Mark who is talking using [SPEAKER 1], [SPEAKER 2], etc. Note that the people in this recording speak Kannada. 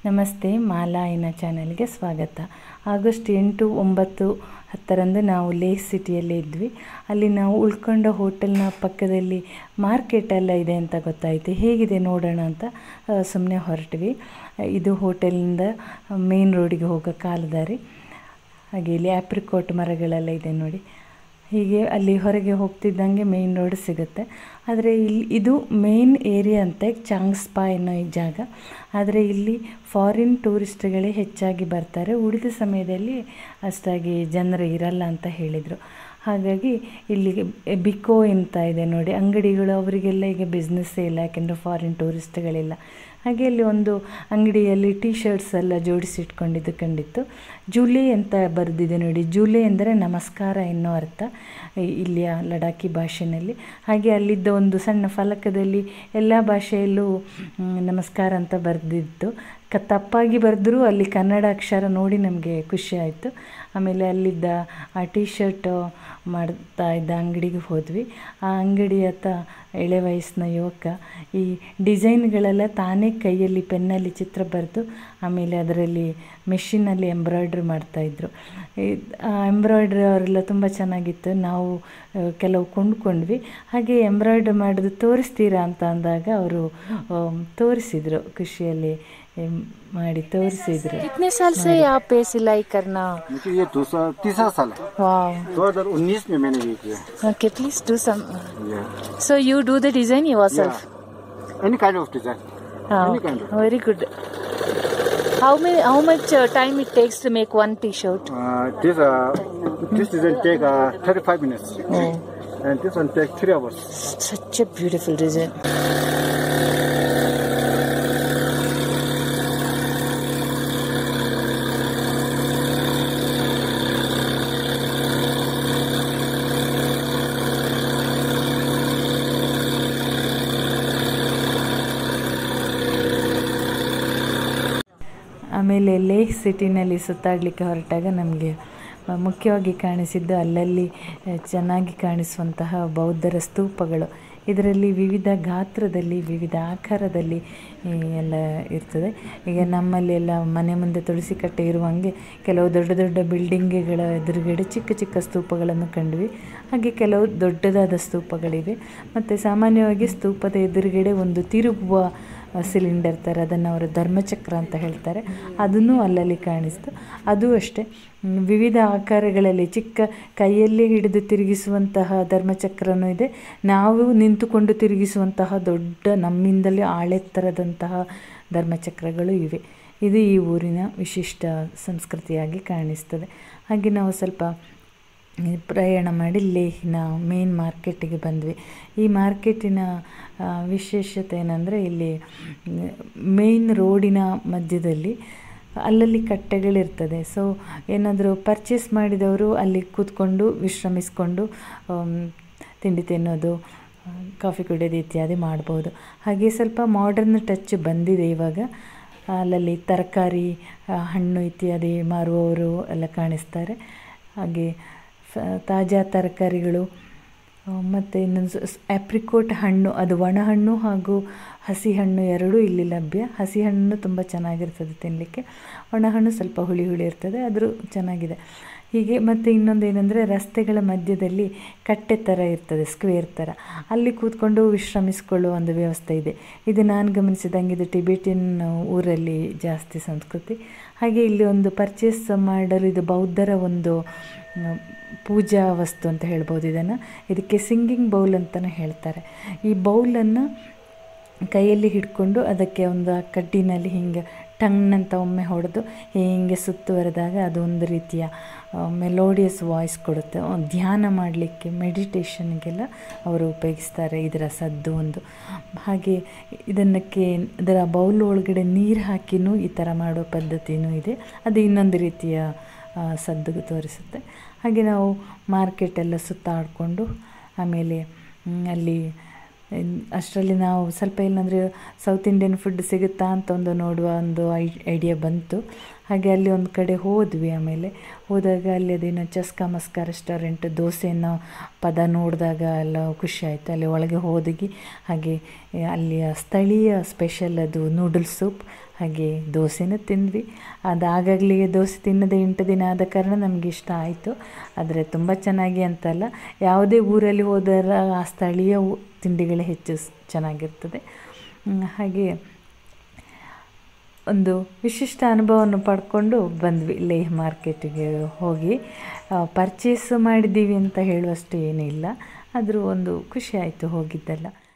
[SPEAKER 1] ನಮಸ್ತೆ ಮಾಲಾಯನ ಚಾನೆಲ್ಗೆ ಸ್ವಾಗತ ಆಗಸ್ಟ್ ಎಂಟು ಒಂಬತ್ತು ಹತ್ತರಂದು ನಾವು ಲೇಕ್ ಸಿಟಿಯಲ್ಲೇ ಇದ್ವಿ ಅಲ್ಲಿ ನಾವು ಉಳ್ಕೊಂಡ ಹೋಟೆಲ್ನ ಪಕ್ಕದಲ್ಲಿ ಮಾರ್ಕೆಟ್ ಎಲ್ಲ ಇದೆ ಅಂತ ಗೊತ್ತಾಯಿತು ಹೇಗಿದೆ ನೋಡೋಣ ಅಂತ ಸುಮ್ಮನೆ ಹೊರಟ್ವಿ ಇದು ಹೋಟೆಲಿಂದ ಮೇನ್ ರೋಡಿಗೆ ಹೋಗೋ ಕಾಲದಾರಿ ಹಾಗೆ ಇಲ್ಲಿ ಆಪ್ರಿಕೋಟ್ ಮರಗಳೆಲ್ಲ ಇದೆ ನೋಡಿ ಹೀಗೆ ಅಲ್ಲಿ ಹೊರಗೆ ಹೋಗ್ತಿದ್ದಂಗೆ ಮೇನ್ ರೋಡ್ ಸಿಗುತ್ತೆ ಆದರೆ ಇಲ್ಲಿ ಇದು ಮೇನ್ ಏರಿಯಾ ಅಂತೆ ಚಾಂಗ್ಸ್ಪಾ ಅನ್ನೋ ಈ ಜಾಗ ಆದರೆ ಇಲ್ಲಿ ಫಾರಿನ್ ಟೂರಿಸ್ಟ್ಗಳೇ ಹೆಚ್ಚಾಗಿ ಬರ್ತಾರೆ ಉಳಿದ ಸಮಯದಲ್ಲಿ ಅಷ್ಟಾಗಿ ಜನರು ಇರಲ್ಲ ಅಂತ ಹೇಳಿದರು ಹಾಗಾಗಿ ಇಲ್ಲಿ ಬಿಕೋ ಅಂತ ಇದೆ ನೋಡಿ ಅಂಗಡಿಗಳು ಅವರಿಗೆಲ್ಲ ಈಗ ಬಿಸ್ನೆಸ್ಸೇ ಇಲ್ಲ ಯಾಕೆಂದರೆ ಫಾರಿನ್ ಟೂರಿಸ್ಟ್ಗಳಿಲ್ಲ ಹಾಗೆ ಅಲ್ಲಿ ಒಂದು ಅಂಗಡಿಯಲ್ಲಿ ಟೀ ಶರ್ಟ್ಸ್ ಎಲ್ಲ ಜೋಡಿಸಿಟ್ಕೊಂಡಿದ್ದು ಕಂಡಿತ್ತು ಜೂಲಿ ಅಂತ ಬರೆದಿದೆ ನೋಡಿ ಜೂಲಿ ಅಂದರೆ ನಮಸ್ಕಾರ ಎನ್ನೋ ಅರ್ಥ ಇಲ್ಲಿಯ ಲಡಾಖಿ ಭಾಷೆಯಲ್ಲಿ ಹಾಗೆ ಅಲ್ಲಿದ್ದ ಒಂದು ಸಣ್ಣ ಫಲಕದಲ್ಲಿ ಎಲ್ಲ ಭಾಷೆಯಲ್ಲೂ ನಮಸ್ಕಾರ ಅಂತ ಬರೆದಿತ್ತು ಕ ತಪ್ಪಾಗಿ ಬರೆದ್ರೂ ಅಲ್ಲಿ ಕನ್ನಡ ಅಕ್ಷರ ನೋಡಿ ನಮಗೆ ಖುಷಿ ಆಯಿತು ಆಮೇಲೆ ಅಲ್ಲಿದ್ದ ಆ ಟೀ ಶರ್ಟ್ ಮಾಡ್ತಾ ಇದ್ದ ಅಂಗಡಿಗೆ ಹೋದ್ವಿ ಆ ಅಂಗಡಿ ಹತ್ತ ಎಳೆ ವಯಸ್ಸಿನ ಯುವಕ ಈ ಡಿಸೈನ್ಗಳೆಲ್ಲ ತಾನೇ ಕೈಯಲ್ಲಿ ಪೆನ್ನಲ್ಲಿ ಚಿತ್ರ ಬರೆದು ಆಮೇಲೆ ಅದರಲ್ಲಿ ಮೆಷಿನಲ್ಲಿ ಎಂಬ್ರಾಯ್ಡ್ರಿ ಮಾಡ್ತಾಯಿದ್ರು ಆ ಎಂಬ್ರಾಯ್ಡ್ರಿ ಅವರೆಲ್ಲ ತುಂಬ ಚೆನ್ನಾಗಿತ್ತು ನಾವು ಕೆಲವು ಕೊಂಡ್ಕೊಂಡ್ವಿ ಹಾಗೆ ಎಂಬ್ರಾಯ್ಡ್ರಿ ಮಾಡೋದು ತೋರಿಸ್ತೀರಾ ಅಂತ ಅಂದಾಗ ಅವರು ತೋರಿಸಿದರು ಖುಷಿಯಲ್ಲಿ ಮಾಡಿ ತೋರಿಸಿದ್ರು
[SPEAKER 2] कितने साल से यहाँ पे सिलाई करना
[SPEAKER 3] मुझे ये दूसरा तीसरा साल है
[SPEAKER 2] वाह
[SPEAKER 3] दो हजार उन्नीस में मैंने ये किया
[SPEAKER 2] okay please do some
[SPEAKER 3] ये
[SPEAKER 2] so you do the design yourself
[SPEAKER 3] any kind of design
[SPEAKER 2] Ah,
[SPEAKER 3] any kind of.
[SPEAKER 2] very good how many how much uh, time it takes to make one t-shirt
[SPEAKER 3] this this design take thirty five minutes
[SPEAKER 2] oh
[SPEAKER 3] and this one take three hours
[SPEAKER 2] such a beautiful design
[SPEAKER 1] ಆಮೇಲೆ ಲೇಕ್ ಸಿಟಿನಲ್ಲಿ ಸುತ್ತಾಡಲಿಕ್ಕೆ ಹೊರಟಾಗ ನಮಗೆ ಮುಖ್ಯವಾಗಿ ಕಾಣಿಸಿದ್ದು ಅಲ್ಲಲ್ಲಿ ಚೆನ್ನಾಗಿ ಕಾಣಿಸುವಂತಹ ಬೌದ್ಧರ ಸ್ತೂಪಗಳು ಇದರಲ್ಲಿ ವಿವಿಧ ಗಾತ್ರದಲ್ಲಿ ವಿವಿಧ ಆಕಾರದಲ್ಲಿ ಎಲ್ಲ ಇರ್ತದೆ ಈಗ ನಮ್ಮಲ್ಲಿ ಎಲ್ಲ ಮನೆ ಮುಂದೆ ತುಳಸಿ ಕಟ್ಟೆ ಇರುವಂಗೆ ಕೆಲವು ದೊಡ್ಡ ದೊಡ್ಡ ಬಿಲ್ಡಿಂಗ್ಗಳ ಎದುರುಗಡೆ ಚಿಕ್ಕ ಚಿಕ್ಕ ಸ್ತೂಪಗಳನ್ನು ಕಂಡ್ವಿ ಹಾಗೆ ಕೆಲವು ದೊಡ್ಡದಾದ ಸ್ತೂಪಗಳಿವೆ ಮತ್ತು ಸಾಮಾನ್ಯವಾಗಿ ಸ್ತೂಪದ ಎದುರುಗಡೆ ಒಂದು ತಿರುಗುವ ಸಿಲಿಂಡರ್ ಥರ ಅದನ್ನು ಅವರು ಧರ್ಮಚಕ್ರ ಅಂತ ಹೇಳ್ತಾರೆ ಅದನ್ನು ಅಲ್ಲಲ್ಲಿ ಕಾಣಿಸ್ತು ಅದು ಅಷ್ಟೇ ವಿವಿಧ ಆಕಾರಗಳಲ್ಲಿ ಚಿಕ್ಕ ಕೈಯಲ್ಲಿ ಹಿಡಿದು ತಿರುಗಿಸುವಂತಹ ಧರ್ಮಚಕ್ರನೂ ಇದೆ ನಾವು ನಿಂತುಕೊಂಡು ತಿರುಗಿಸುವಂತಹ ದೊಡ್ಡ ನಮ್ಮಿಂದಲೇ ಆಳೆತ್ತರದಂತಹ ಧರ್ಮಚಕ್ರಗಳು ಇವೆ ಇದು ಈ ಊರಿನ ವಿಶಿಷ್ಟ ಸಂಸ್ಕೃತಿಯಾಗಿ ಕಾಣಿಸ್ತದೆ ಹಾಗೆ ನಾವು ಸ್ವಲ್ಪ ಪ್ರಯಾಣ ಮಾಡಿ ಲೇಹಿನ ಮೇನ್ ಮಾರ್ಕೆಟಿಗೆ ಬಂದ್ವಿ ಈ ಮಾರ್ಕೆಟಿನ ವಿಶೇಷತೆ ಏನಂದರೆ ಇಲ್ಲಿ ಮೇನ್ ರೋಡಿನ ಮಧ್ಯದಲ್ಲಿ ಅಲ್ಲಲ್ಲಿ ಕಟ್ಟೆಗಳಿರ್ತದೆ ಸೊ ಏನಾದರೂ ಪರ್ಚೇಸ್ ಮಾಡಿದವರು ಅಲ್ಲಿ ಕೂತ್ಕೊಂಡು ವಿಶ್ರಮಿಸ್ಕೊಂಡು ತಿಂಡಿ ತಿನ್ನೋದು ಕಾಫಿ ಕುಡಿಯೋದು ಇತ್ಯಾದಿ ಮಾಡ್ಬೋದು ಹಾಗೆ ಸ್ವಲ್ಪ ಮಾಡರ್ನ್ ಟಚ್ ಬಂದಿದೆ ಇವಾಗ ಅಲ್ಲಲ್ಲಿ ತರಕಾರಿ ಹಣ್ಣು ಇತ್ಯಾದಿ ಮಾರುವವರು ಎಲ್ಲ ಕಾಣಿಸ್ತಾರೆ ಹಾಗೆ ತಾಜಾ ತರಕಾರಿಗಳು ಮತ್ತು ಇನ್ನೊಂದು ಆಪ್ರಿಕೋಟ್ ಹಣ್ಣು ಅದು ಒಣ ಹಣ್ಣು ಹಾಗೂ ಹಸಿ ಹಣ್ಣು ಎರಡೂ ಇಲ್ಲಿ ಲಭ್ಯ ಹಸಿ ಹಣ್ಣು ತುಂಬ ಚೆನ್ನಾಗಿರ್ತದೆ ತಿನ್ನಲಿಕ್ಕೆ ಒಣ ಹಣ್ಣು ಸ್ವಲ್ಪ ಹುಳಿ ಹುಳಿ ಇರ್ತದೆ ಆದರೂ ಚೆನ್ನಾಗಿದೆ ಹೀಗೆ ಮತ್ತು ಇನ್ನೊಂದು ಏನಂದರೆ ರಸ್ತೆಗಳ ಮಧ್ಯದಲ್ಲಿ ಕಟ್ಟೆ ಥರ ಇರ್ತದೆ ಸ್ಕ್ವೇರ್ ಥರ ಅಲ್ಲಿ ಕೂತ್ಕೊಂಡು ವಿಶ್ರಮಿಸಿಕೊಳ್ಳುವ ಒಂದು ವ್ಯವಸ್ಥೆ ಇದೆ ಇದು ನಾನು ಗಮನಿಸಿದಂಗೆ ಇದು ಟಿಬೇಟಿಯನ್ ಊರಲ್ಲಿ ಜಾಸ್ತಿ ಸಂಸ್ಕೃತಿ ಹಾಗೆ ಇಲ್ಲಿ ಒಂದು ಪರ್ಚೇಸ್ ಮಾಡಲು ಇದು ಬೌದ್ಧರ ಒಂದು ಪೂಜಾ ವಸ್ತು ಅಂತ ಹೇಳ್ಬೋದು ಇದನ್ನು ಇದಕ್ಕೆ ಸಿಂಗಿಂಗ್ ಬೌಲ್ ಅಂತಲೇ ಹೇಳ್ತಾರೆ ಈ ಬೌಲನ್ನು ಕೈಯಲ್ಲಿ ಹಿಡ್ಕೊಂಡು ಅದಕ್ಕೆ ಒಂದು ಕಡ್ಡಿನಲ್ಲಿ ಹಿಂಗೆ ಟಂಗ್ನಂತ ಒಮ್ಮೆ ಹೊಡೆದು ಹೀಗೆ ಸುತ್ತುವರೆದಾಗ ಅದೊಂದು ರೀತಿಯ ಮೆಲೋಡಿಯಸ್ ವಾಯ್ಸ್ ಕೊಡುತ್ತೆ ಧ್ಯಾನ ಮಾಡಲಿಕ್ಕೆ ಮೆಡಿಟೇಷನ್ಗೆಲ್ಲ ಅವರು ಉಪಯೋಗಿಸ್ತಾರೆ ಇದರ ಸದ್ದು ಒಂದು ಹಾಗೆ ಇದನ್ನಕ್ಕೆ ಇದರ ಬೌಲ್ ಒಳಗಡೆ ನೀರು ಹಾಕಿನೂ ಈ ಥರ ಮಾಡೋ ಪದ್ಧತಿಯೂ ಇದೆ ಅದು ಇನ್ನೊಂದು ರೀತಿಯ ಸದ್ದು ತೋರಿಸುತ್ತೆ ಹಾಗೆ ನಾವು ಮಾರ್ಕೆಟೆಲ್ಲ ಸುತ್ತಾಡಿಕೊಂಡು ಆಮೇಲೆ ಅಲ್ಲಿ ಅಷ್ಟರಲ್ಲಿ ನಾವು ಸ್ವಲ್ಪ ಏನಂದರೆ ಸೌತ್ ಇಂಡಿಯನ್ ಫುಡ್ ಸಿಗುತ್ತಾ ಅಂತ ಒಂದು ನೋಡುವ ಒಂದು ಐ ಐಡಿಯಾ ಬಂತು ಹಾಗೆ ಅಲ್ಲಿ ಒಂದು ಕಡೆ ಹೋದ್ವಿ ಆಮೇಲೆ ಹೋದಾಗ ಅಲ್ಲಿ ಅದೇನೋ ಚಸ್ಕ ಮಸ್ಕ ರೆಸ್ಟೋರೆಂಟ್ ದೋಸೆನ ಪದ ನೋಡಿದಾಗ ಎಲ್ಲ ಖುಷಿ ಆಯಿತು ಅಲ್ಲಿ ಒಳಗೆ ಹೋದಗಿ ಹಾಗೆ ಅಲ್ಲಿಯ ಸ್ಥಳೀಯ ಸ್ಪೆಷಲ್ ಅದು ನೂಡಲ್ಸ್ ಸೂಪ್ ಹಾಗೆ ದೋಸೆನೂ ತಿಂದ್ವಿ ಅದು ಆಗಾಗಲೇ ದೋಸೆ ತಿನ್ನದೆ ಎಂಟು ದಿನ ಆದ ಕಾರಣ ನಮಗೆ ಇಷ್ಟ ಆಯಿತು ಆದರೆ ತುಂಬ ಚೆನ್ನಾಗಿ ಅಂತಲ್ಲ ಯಾವುದೇ ಊರಲ್ಲಿ ಹೋದರ ಆ ಸ್ಥಳೀಯ ಊ- ತಿಂಡಿಗಳೇ ಹೆಚ್ಚು ಸ್- ಚೆನ್ನಾಗಿರ್ತದೆ ಹ್ಮ್, ಹಾಗೆ ಒಂದು ವಿಶಿಷ್ಟ ಅನುಭವವನ್ನು ಪಡ್ಕೊಂಡು ಬಂದ್ವಿ ಲೇಹ್ ಮಾರ್ಕೆಟಿಗೆ ಹೋಗಿ ಪರ್ಚೇಸ್ ಮಾಡಿದ್ದೀವಿ ಅಂತ ಹೇಳುವಷ್ಟು ಏನಿಲ್ಲ ಆದರೂ ಒಂದು ಖುಷಿ ಆಯಿತು ಹೋಗಿದ್ದೆಲ್ಲ